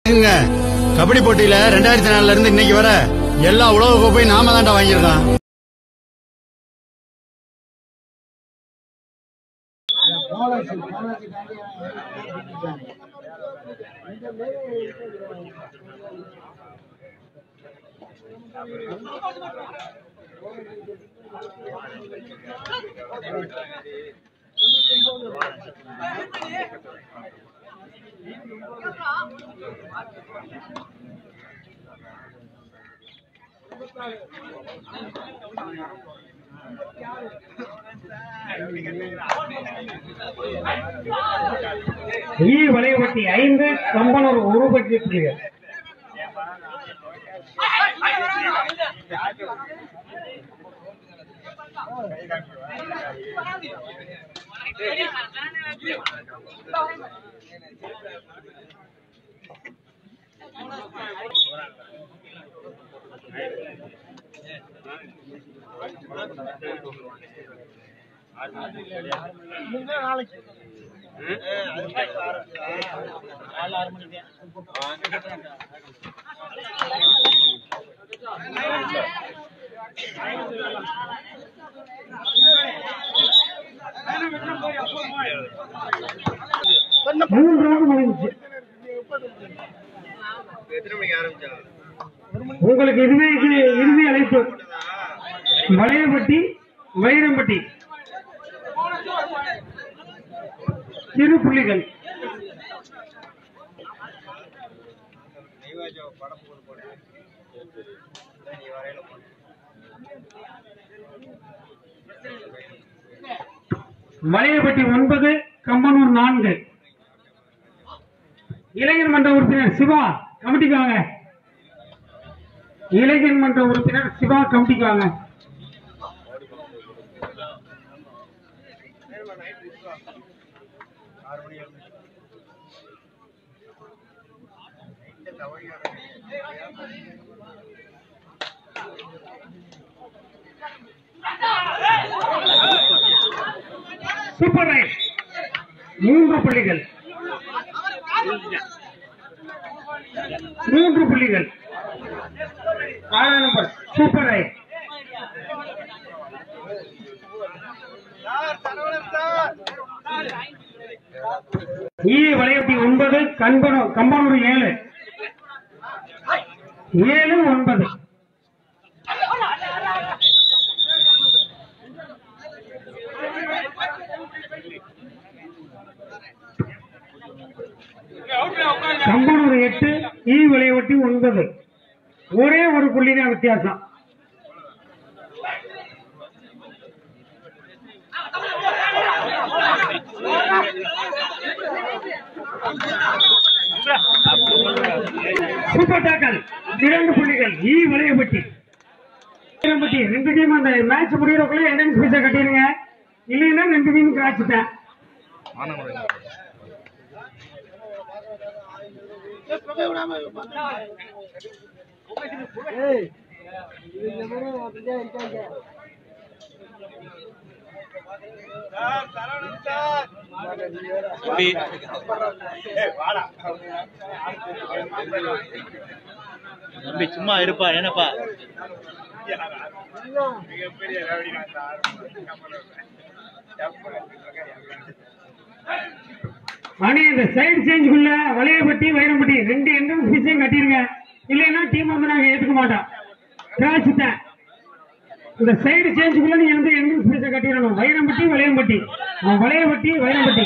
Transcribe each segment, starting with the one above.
இங்க கபடி போட்டியில ரெண்டாயிரத்தி நாலுல இருந்து இன்னைக்கு வர எல்லா உலக கோப்பையும் நாம தான்டா வாங்கியிருக்கோம் ஈ வளைவட்டி ஐந்து கம்பனூர் ஒரு பற்றி புள்ளிகள் மூன்று ரவுண்ட் முடிஞ்சுச்சு உங்களுக்கு இதுவே இது இறுதி அழைப்பு வளையப்பட்டி வைரம்பட்டி சிறு புள்ளிகள் வளையப்பட்டி ஒன்பது கம்பனூர் நான்கு இளைஞர் மன்ற உறுப்பினர் சிவா கமிட்டிக்கு வாங்க இளைஞர் மன்ற உறுப்பினர் சிவா கமிட்டிக்கு வாங்க சூப்பர் ரைட் மூன்று புள்ளிகள் மூன்று புள்ளிகள் ஆறாம் நம்பர் சூப்பர் ரைட் ஈ வளையட்டி ஒன்பது கண்பனூர் கம்பனூர் ஏழு ஏழு ஒன்பது கம்பனூர் எட்டு ஈ விளையாட்டி ஒன்பது ஒரே ஒரு புள்ளி தான் வித்தியாசம் சூப்பர் டாக்கல் இரண்டு புள்ளிகள் ஈ விளையப்பட்டி விளையப்பட்டி ரெண்டு டீம் அந்த மேட்ச் முடியறதுக்குள்ள என்ட்ரன்ஸ் பீஸை கட்டிடுங்க இல்லைன்னா ரெண்டு டீம் கிராச்சிட்டேன் தம்பி சும்மா இருப்பா என்னப்பா மணி இந்த சைடு சேஞ்சுக்குள்ள வளையப்பட்டி வைரம்பட்டி ரெண்டு என்ட்ரன்ஸ் பீஸையும் கட்டிருங்க இல்லைன்னா டீம் வந்து நாங்க ஏத்துக்க மாட்டோம் கிராச்சிட்டேன் இந்த சைடு சேஞ்சுக்குள்ள நீங்க வந்து என்ட்ரன்ஸ் பீஸை கட்டிடணும் வைரம்பட்டி வளையம்பட்டி அவன் வளையப்பட்டி வைரம்பட்டி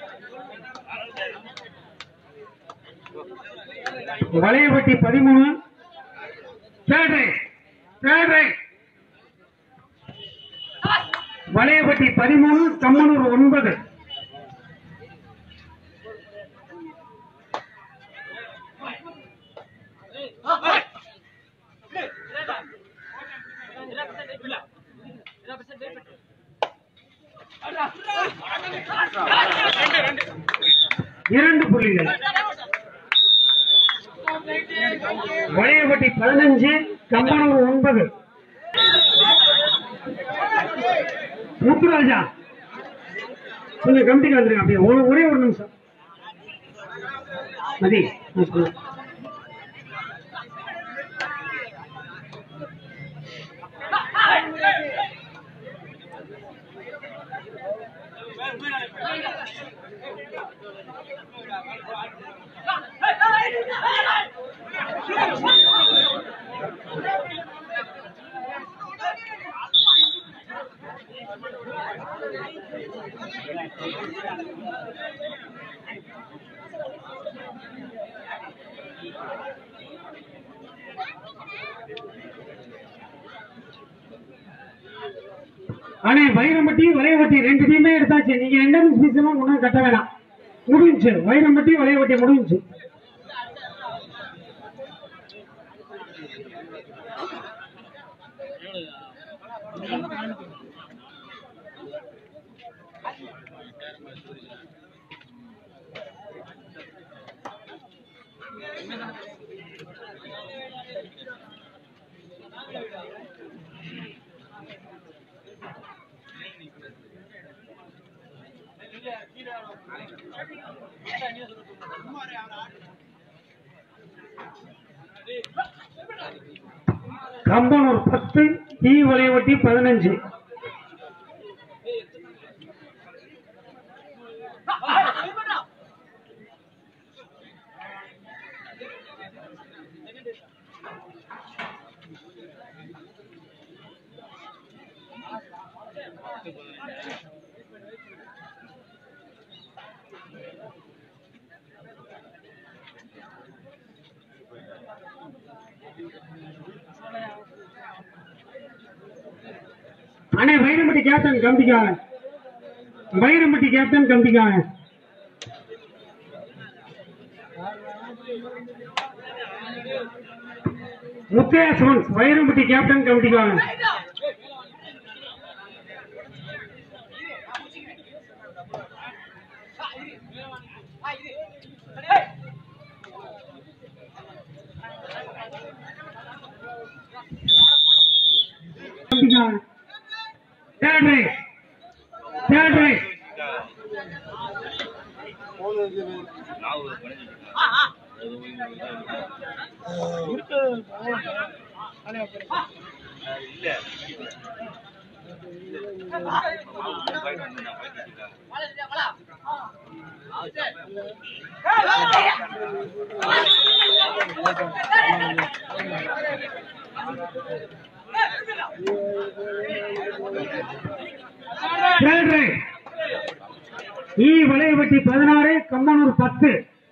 வளையப்பட்டி பதிமூணு third right third right Valaiyapatti பதிமூணு கம்மனூர் ஒன்பது இரண்டு புள்ளிகள் வளையப்பட்டி பதினஞ்சு கம்பனூர் ஒன்பது முத்துராஜா கொஞ்சம் கமிட்டிக்கு வந்துருங்க அப்படியே ஒரு- ஒரே ஒரு நிமிஷம் மதி முத்து. அண்ணே வைரம்பட்டி வளையவட்டி ரெண்டு டீமே எடுத்தாச்சு நீங்க என்ட்ரன்ஸ் ஃபீஸ் எல்லாம் ஒன்றும் கட்ட வேணாம் முடிஞ்சு வைரம்பட்டி வளையவட்டி முடிஞ்சு கம்பனூர் பத்து ஈ வளையவட்டி பதினஞ்சு அண்ணே வைரம்பட்டி கேப்டன் கம்பிக்காங்க வைரம்பட்டி கேப்டன் கம்பிக்காங்க முத்தையா சிவன்ஸ் வைரம்பட்டி கேப்டன் கம்பிக்காங்க கம்பிக்காங்க third right third right third right ஈ வளையவட்டி பதினாறு கம்மனூர் பத்து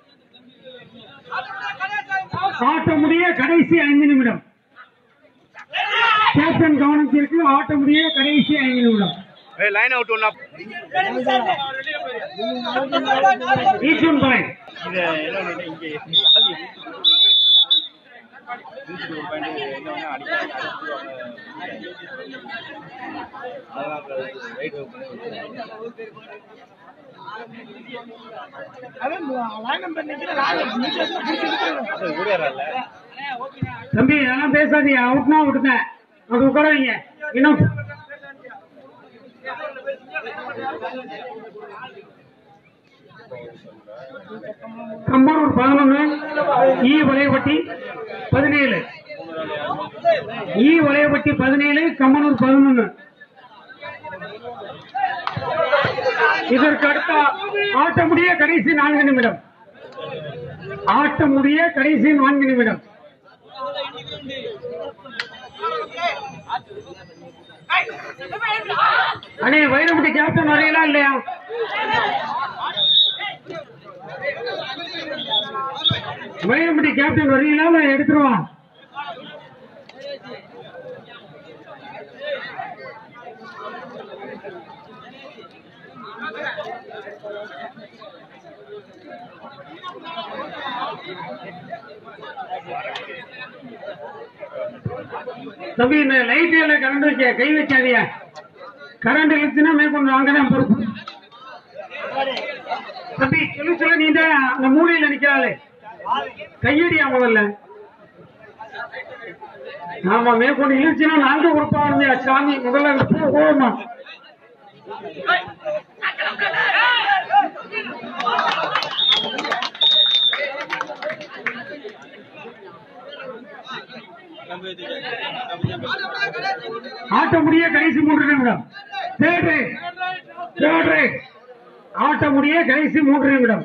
ஆட்ட முடிய கடைசி ஐந்து நிமிடம் கேப்டன் கவனத்திற்கு ஆட்ட முடிய கடைசி ஐந்து நிமிடம் லைன் அவுட் ஒன்னா ஈஸ்வன் பாயிண்ட் இது என்ன இங்கே தம்பி அதெல்லாம் பேசாதீங்க அவுட்னா விட்டுட்டேன் அது உட்கார வைங்க இன்னும் கம்பனூர் பதினொன்று ஈ வளையப்பட்டி பதினேழு ஈ வளையப்பட்டி பதினேழு கம்பனூர் பதினொன்று இதற்கு அடுத்த ஆட்ட முடிய கடைசி நான்கு நிமிடம் ஆட்ட முடிய கடைசி நான்கு நிமிடம் அண்ணே வைரமுட்டி கேப்டன் வரையலாம் இல்லையா வைரம்பட்டி கேப்டன் வரீங்களா இல்ல எடுத்துருவா தம்பி இந்த லைட் எல்லாம் கரண்ட் வைக்க கை வைக்காதீங்க கரண்ட் இழுச்சுன்னா மேற்கொண்டு அங்கதான் பொறுப்பு தம்பி சொல்லி சொல்ல நீ தான் அந்த மூலையில நிக்கிறாளே கையடியா முதல்ல ஆமா மேற்கொண்டு இழுச்சுன்னா நாங்க கொடுப்பாங்க சாமி முதல்ல அங்க போ போமா ஆட்ட முடிய கடைசி மூன்று நிமிடம் தேர்ட் ரைட் தேர்ட் ரைட் ஆட்ட முடிய கடைசி மூன்று நிமிடம்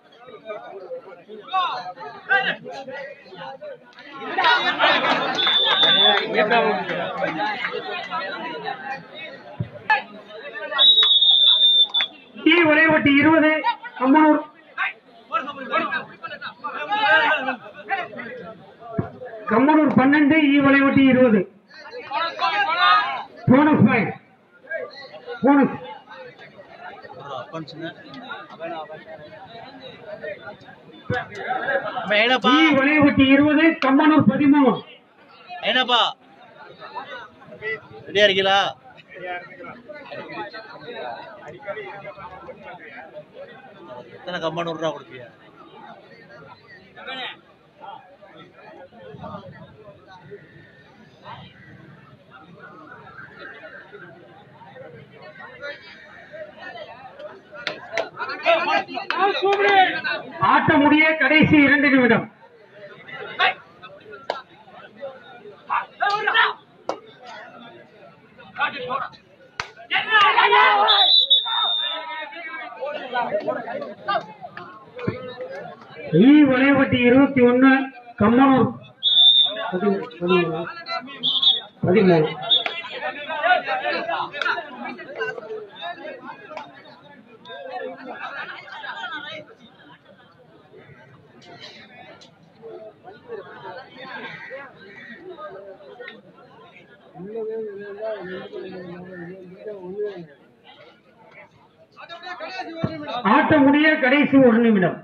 டி வரைவட்டி இருபது அம்மனூர் கம்மனூர் பன்னெண்டு ஈ வளைவட்டி இருபது போனஸ் பாயிண்ட் போனஸ் ಏನಪ್ಪ ஈ வளைவட்டி இருபது கம்மனூர் பதிமூணு ಏನಪ್ಪ ரெடியா இருக்கீங்களா எத்தனை கம்மா நூறு ரூபா கொடுப்பியா ஆட்ட முடிய கடைசி இரண்டு நிமிடம் ஈ வளைவட்டி இருபத்தி ஒன்னு கம்மனூர் பதி- பதிமூணு. பதிமூணு ஆட்ட முடிய கடைசி ஒரு நிமிடம்